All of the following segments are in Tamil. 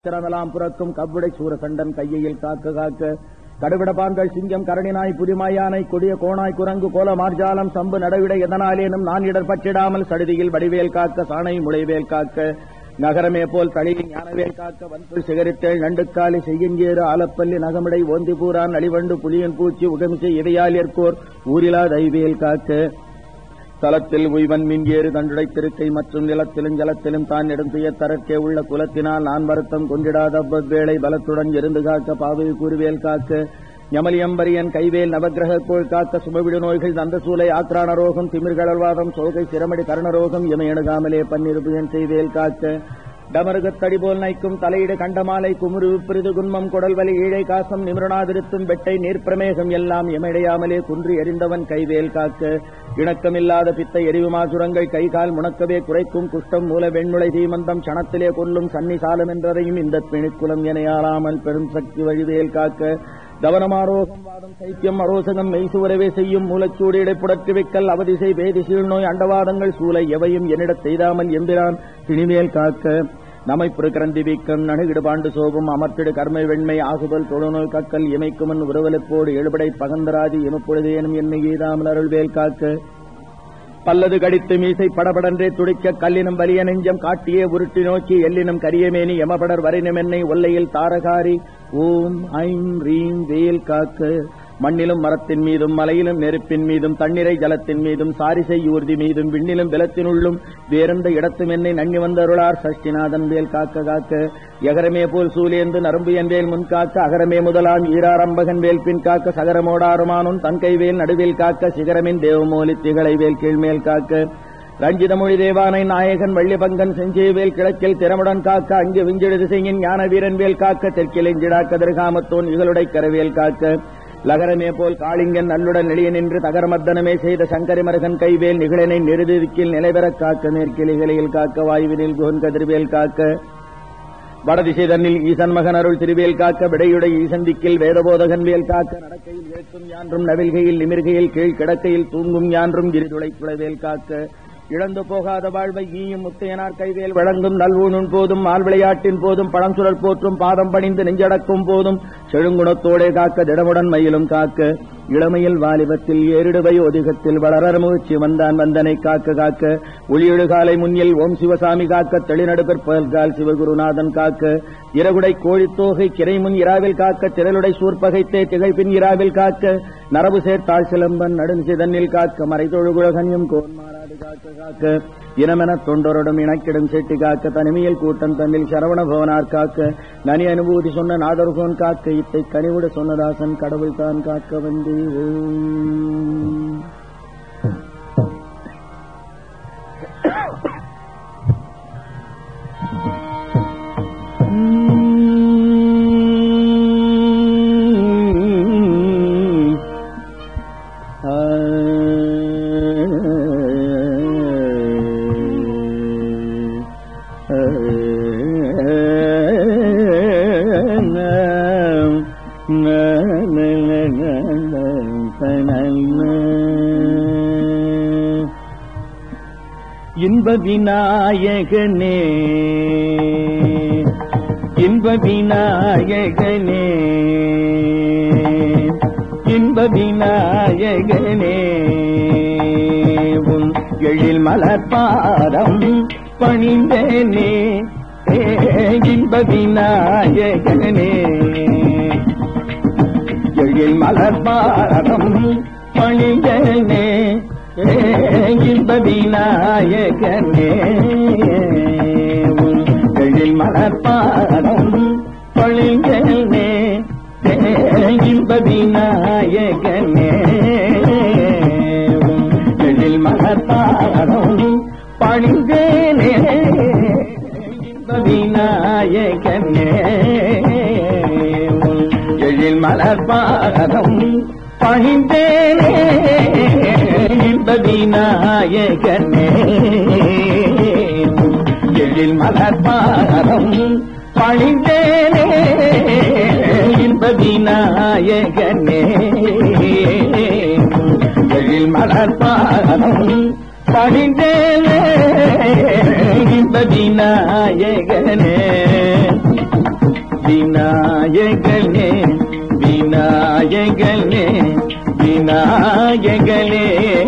திறனலாம் புறக்கும் கவ்விடை சூரசண்டன் கையில் காக்க காக்க கடுவிடபான்கள் சிங்கம் கரணினாய் புலிமாயானை கொடிய கோணாய் குரங்கு கோல மார்ஜாலம் சம்பு நடவிட எதனாலேனும் நான் இடர் பற்றிடாமல் சடுதியில் வடிவேல் காக்க சாணை முளைவேல் காக்க நகரமே போல் தளியில் ஞானவேல் காக்க வன்புல் சிகரித்தேள் நண்டுக்காலி செய்யஞ்சேறு ஆலப்பள்ளி நகமிடை ஓந்தி பூரான் அழிவண்டு புலியன் பூச்சி உகமிசை இதையால் ஏற்கோர் ஊரிலா தைவேல் காக்க தலத்தில் உய்வன் மின்ஏறு தண்டுடை திருக்கை மற்றும் நிலத்திலும் ஜலத்திலும் தான் நெடுந்துய தரற்கே உள்ள குலத்தினால் நான் வருத்தம் கொண்டிடாத வேளை பலத்துடன் இருந்து காக்க பாவை கூறுவேல் காக்க யமலியம்பரியன் கைவேல் நவக்கிரக கோள் காக்க சுமவிடு நோய்கள் தந்த சூலை ஆக்ரான ரோகம் திமிர்கடல்வாதம் சோகை சிரமடி கரணரோகம் எமையணுகாமலே பன்னிருபுயன் செய்வேல் காக்க டமருகத் தடி போல் நைக்கும் தலையிடு கண்டமாலை குமுறு பிரிது குன்மம் குடல்வலி ஈழை காசம் நிமிரணாதிருத்தும் வெட்டை நீர்ப்பிரமேகம் எல்லாம் எமைடையாமலே குன்றி எறிந்தவன் கைவேல் காக்க இணக்கமில்லாத பித்த எரிவு மாசுரங்கள் கை கால் முணக்கவே குறைக்கும் குஷ்டம் மூல வெண்முளை தீமந்தம் சணத்திலே கொல்லும் சன்னி சாலம் என்றதையும் இந்த பிணிக்குலம் என ஆளாமல் பெரும் சக்தி வழிவேல் காக்க தவனமாரோகம் வாதம் சைத்தியம் அரோசகம் மெய்சுவரவே செய்யும் மூலச்சூடு இடைப்புடற்று வைக்கல் அவதிசை வேதி சீழ்நோய் அண்டவாதங்கள் சூலை எவையும் என்னிடத் செய்தாமல் எம்பிரான் திணிமேல் காக்க நமைப்புறு கிரந்தி வீக்கம் நணுகிடு பாண்டு சோபம் அமர்த்திடு கர்மை வெண்மை ஆகுதல் தொழுநோய் கக்கல் இமைக்குமன் உறவலப்போடு எழுபடை பகந்தராதி எமப்பொழுதேனும் என்னை ஈதாமல் அருள்வேல் காக்க பல்லது கடித்து மீசை படபடன்றே துடிக்க கல்லினும் வலிய நெஞ்சம் காட்டியே உருட்டி நோக்கி எல்லினும் கரியமேனி எமபடர் வரினும் என்னை ஒல்லையில் தாரகாரி ஓம் ஐம் ரீம் வேல் காக்க மண்ணிலும் மரத்தின் மீதும் மலையிலும் நெருப்பின் மீதும் தண்ணீரை ஜலத்தின் மீதும் சாரிசை ஊர்தி மீதும் விண்ணிலும் விலத்தினுள்ளும் வேறெந்த இடத்தும் என்னை நன்னி வந்தருளார் சஷ்டிநாதன் வேல் காக்க காக்க எகரமே போல் சூலேந்து நரம்பு என் வேல் முன் காக்க அகரமே முதலாம் ஈராரம்பகன் வேல் பின் காக்க சகரமோடாருமானும் தன்கை வேல் நடுவேல் காக்க சிகரமின் தேவமோலி திகழை வேல் கீழ்மேல் காக்க ரஞ்சிதமொழி தேவானை நாயகன் வள்ளிபங்கன் செஞ்சேவேல் கிழக்கில் திறமுடன் காக்க அங்கு விஞ்செழு திசையின் ஞான வீரன் வேல் காக்க தெற்கில் இஞ்சிடா கதிர்காமத்தோன் இகளுடை கரவேல் காக்க லகரமே போல் காளிங்கன் நல்லுடன் எளிய நின்று தகரமர்தனமே செய்த சங்கரி மருகன் கைவேல் நிகழனை நெருதிக்கில் நிலைபெறக் காக்க மேற்கிளிகளில் காக்க வாயுவினில் குகன் கதிர்வேல் காக்க வடதிசை தன்னில் ஈசன் மகன் அருள் திருவேல் காக்க விடையுடை ஈசன் திக்கில் வேதபோதகன் வேல் காக்க நடக்கையில் இழுக்கும் யான்றும் நவில்கையில் நிமிர்கையில் கீழ் கிடக்கையில் தூங்கும் யான்றும் இருதுளை குளவேல் காக்க இழந்து போகாத வாழ்வை ஈயும் முத்தையனார் கைவேல் வழங்கும் நல்வூனும் போதும் மால் விளையாட்டின் போதும் பழம் போற்றும் பாதம் பணிந்து நெஞ்சடக்கும் போதும் செழுங்குணத்தோடே காக்க திடமுடன் மயிலும் காக்க இளமையில் வாலிபத்தில் ஏறிடுவை ஒதுகத்தில் வளரர் முயற்சி வந்தான் வந்தனை காக்க காக்க ஒளியெழு காலை முன்னில் ஓம் சிவசாமி காக்க தெளிநடு பிற்பகல்கால் சிவகுருநாதன் காக்க இரகுடை கோழித்தோகை கிரைமுன் இராவில் காக்க திரளுடை சூர்பகைத்தே திகைப்பின் இராவில் காக்க நரபு சேர்த்தாள் சிலம்பன் நடுநிசிதன்னில் காக்க மறைதொழுகுலகன்யம் கோன்மாராடு காக்க காக்க இனமென தொண்டரோடும் இணக்கிடும் செட்டி காக்க தனிமையில் கூட்டம் தன்னில் சரவண பவனார் காக்க நனி அனுபூதி சொன்ன நாதர்கோன் காக்க இத்தை கனிவுட சொன்னதாசன் கடவுள் தான் காக்க வந்து இன்ப விநாயகனே இன்ப விநாயகனே இன்ப விநாயகனே உன் எழில் மலர்பாரம் பணிந்தனே இன்ப விநாயகனே எழில் மலர்பாரம் பணிந்தனே இன்ப விநாயகனே எழில் மலர்பாரம் பழிந்தனே இன்ப விநாயகனே எழில் மலர்பாரம் பணிந்தனே இன்ப விநாயகனே எழில் மலர்பாரம் பணிந்தேனே இன்ப விநாயகனே எழில் மலர்பாரம் பணிந்தேனே இன்ப விநாயகனே எழில் மலர்பாரம் பணிந்தேனே இன்ப விநாயகனே விநாயகனே விநாயகனே விநாயகனே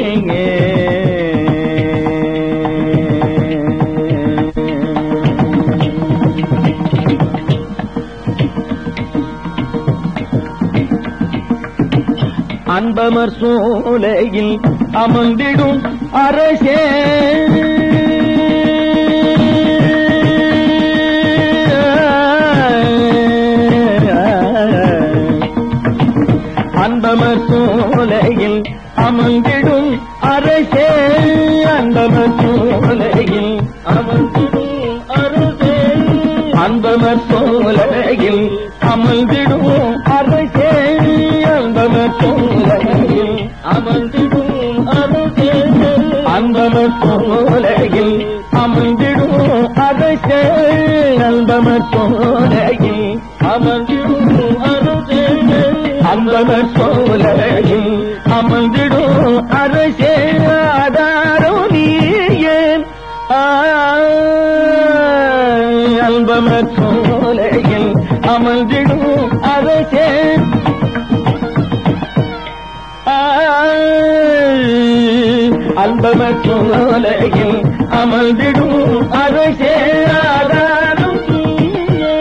அன்பமர் சோலையில் அமர்ந்திடும் அரசே அன்பமர் சோலையில் அமர்ந்திடும் அரசே அன்பமர் சோலையில் அமர்ந்திடும் அரசே அன்பமர் சோலையில் அமர்ந்திடும் அரசே அன்பமர் சோலையில் அமர்ந்திடும் அரசே அன்பமர் சோலையில் அமர்ந்திடும் அரசே அன்பமர் சோலையில் அமர்ந்திடும் அரசே அன்பமர் சோலையில் அமர்ந்திடும் அரசே ஆதாரோ நீயே அன்பமர் சோலையில் அமர்ந்திடும் அரசே அன்பமர் சோலையில் அமர்ந்திடும் அரசே ஆதாரம் நீயே.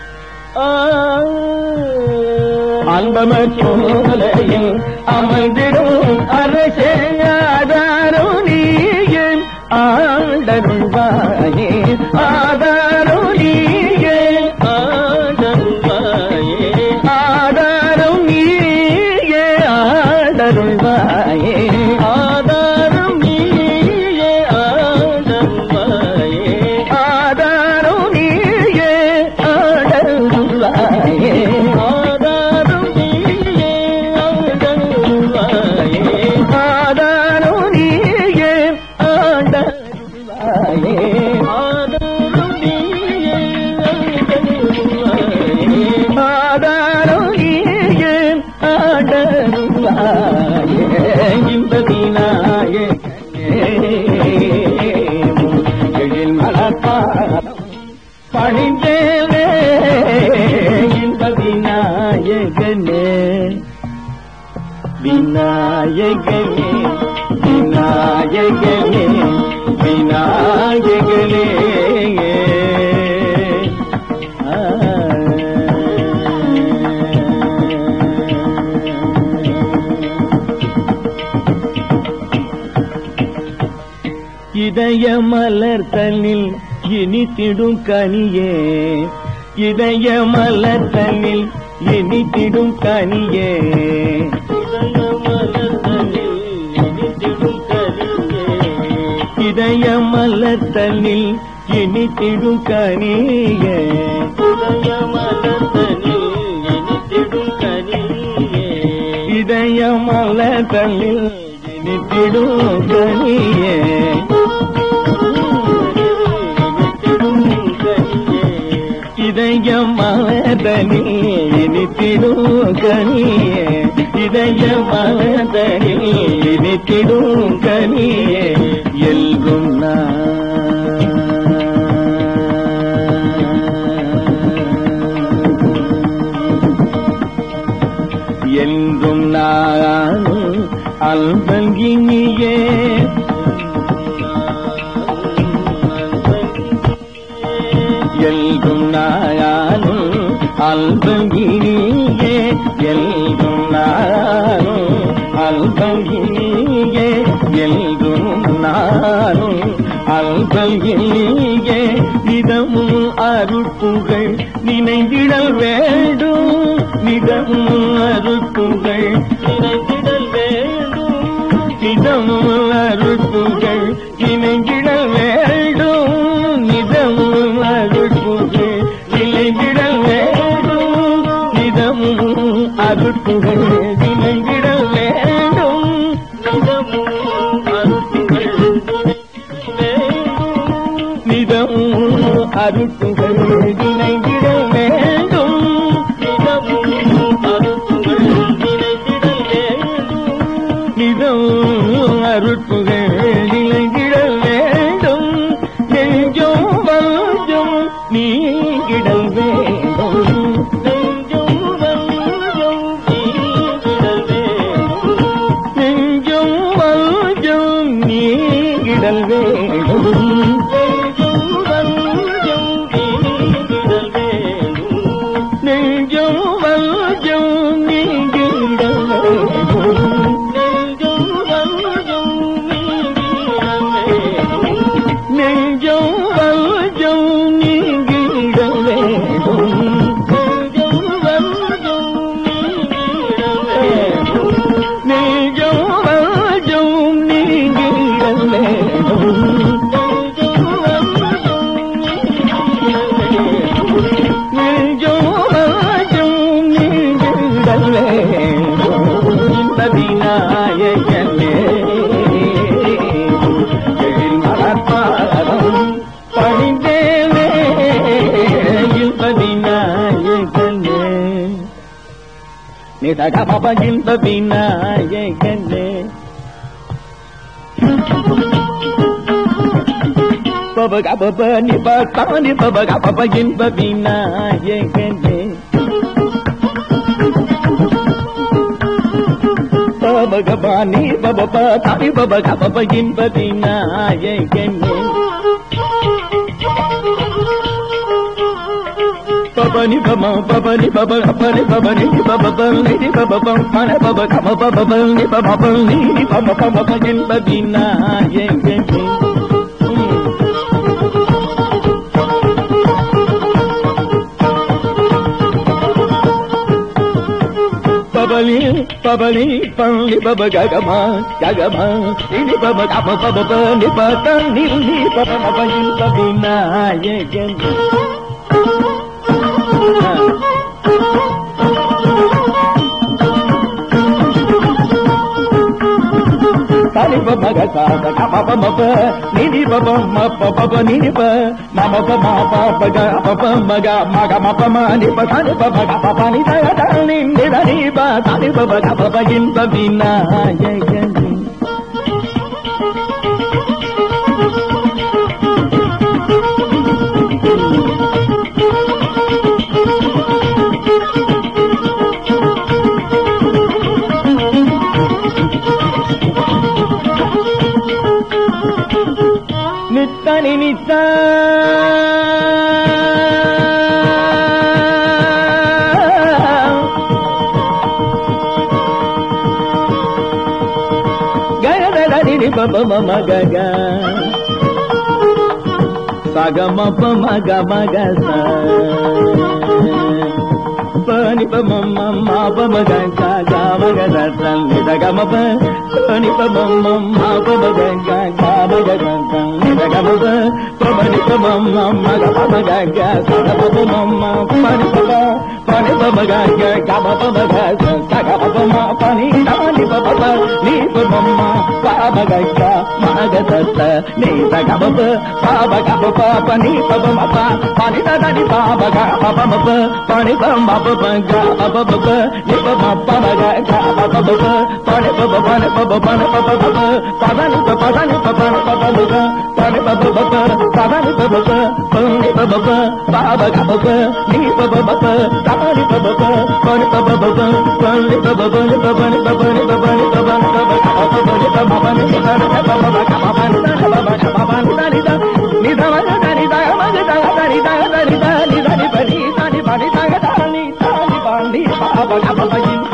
அன்பமர் சோலையில் அமர்ந்திடும் அரசே ஆதாரம் நீயே ஆண்டருள்வாயே ஆதாரம் நீயே ஆண்டருள்வாயே ஆதாரம் நீயே ஆண்டருள்வாயே ஆதாரம் நீயே ஆண்டருள்வாயே ஆதாரம் நீயே ஆண்டருள்வாயே ஆதாரம் நீயே ஆண்டருள்வாயே ஆதாரம் நீயே ஆண்டருள்வாயே ஆதாரம் நீயே ஆண்டருள்வாயே ஆதாரம் நீயே ஆண்டருள்வாயே இந்த எழில் மலப்பாதம் பணிந்தேனே இந்த விநாயகனே விநாயகனே விநாயகனே விநாயகனே இதய மலர் தன்னில் இனித்திடும் கனியே இதய மலர் தன்னில் இனித்திடும் கனியே இதய மலர் தன்னில் இனித்திடும் கனியே இதய மலர் தன்னில் இனித்திடும் கனியே இதயம் மலதனில் இனித்திடும் கனியே இதயம் மலதனில் இனித்திடும் கனியே எல்கும் என்றும் நான் அல்பங்கினியே எல்கும் நானும் அல்பங்கினியே எல்கும் நானும் அல்பங்கினியே எல்கும் நானும் அல்பங்கினியே நிதமும் அருட்புகள் நினைந்திடல் வேண்டும் நிதமும் அருட்புகள் நினைந்திடல் வேண்டும் நிதமும் அருட்புகள் நினைந்திடல் வேண்டும் நிதமும் அருட்புகள் நினைந்திடல் வேண்டும் நிதமும் அருட்புகள் நினைந்திடல் வேண்டும் நிதமும் அருட்புகள் நிதமும் அருட்புகள் நினைந்திடல் வேண்டும் நிதமும் அருட்புகள் நினைந்திடல் வேண்டும் நிதமும் அருட்புகள் நிலைந்திடல் வேண்டும் நெஞ்சம் வஞ்சம் நீங்கிடல் வேண்டும் நிதக மப இன்ப விநாயகனே பப கப நிப தானி பப கப இன்ப விநாயகனே பப கபானி பப தானி பப கப இன்ப விநாயகனே பபனி பம பபனி பப அப்பனி பபனி பப பல்னி பப பம் பன பப கம பப பல்னி பப பல்னி பம பம பஜன் பபினா ஏங்கே பபலி பபலி பள்ளி பப ககமா ககமா இனி பப கம பப பனி பதன் நில் பப பபயின் பபினா ஏங்கே Sari ba maga sa ba ka pa pa ma pa ni ni ba ba ma pa pa pa ni ni pa ma ma pa ma pa pa ga pa pa ma ga ma ga ma pa ma ni pa sa ni pa pa ga pa pa ni da da ni ni da ni ba sa ni pa pa ga pa pa yin pa vi na ya ya ni நித்தனி நித்த ககதரி பப மம கக சகம மக மக ச பனி பம மம பம கக கம கத தன்னி தகம ப பனி பம மம பம கக கம கத தன்னி தகம ப பமனி பம மம கம கக சத பம மம பனி பம பனி பம கக கம பம கக சகம பம பனி தானி பம ப நீ பம மம பம கக மக தத்த நீ தகம ப பம கம ப பனி பம மப பனி தனி பம க பம ப பனி பம பம க பம ப நீ பம பம க க பம ப பனி பம பனி பம பனி பம பம பதனி ப பதனி ப பனி பம க பனி பம ப பதனி பம க பனி பம ப பம க பம நீ பம ப தனி பம ப பனி பம ப பனி பம பனி பனி பனி பனி பனி பனி பனி பம பனி பனி பனி பம ப க பனி பனி பம க பனி தனி த நீ த மக தனி த மக த தனி த தனி த நீ தனி பனி தனி பனி தக தனி தனி பனி பம க பம இந்த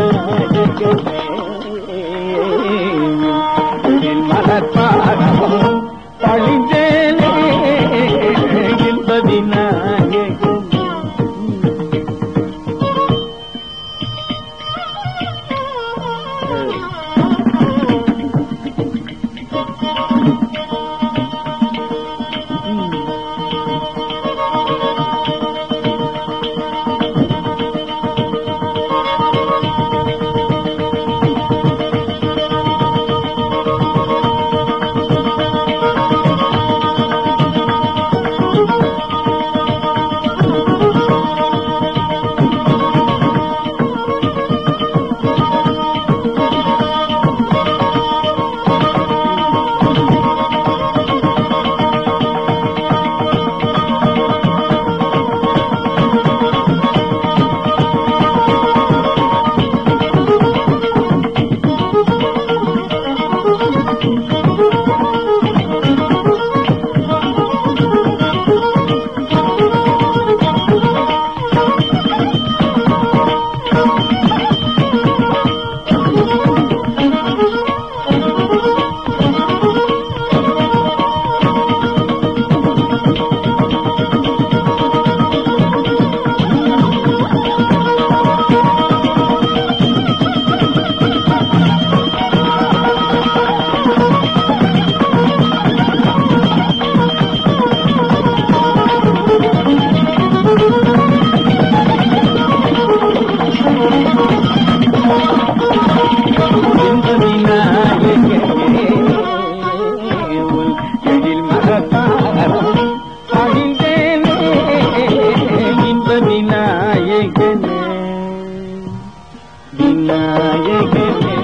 வின மலர்பாகவும் பழிஞ்சேனே என்பதினாயகன் ஏ, ஏ, ஏ.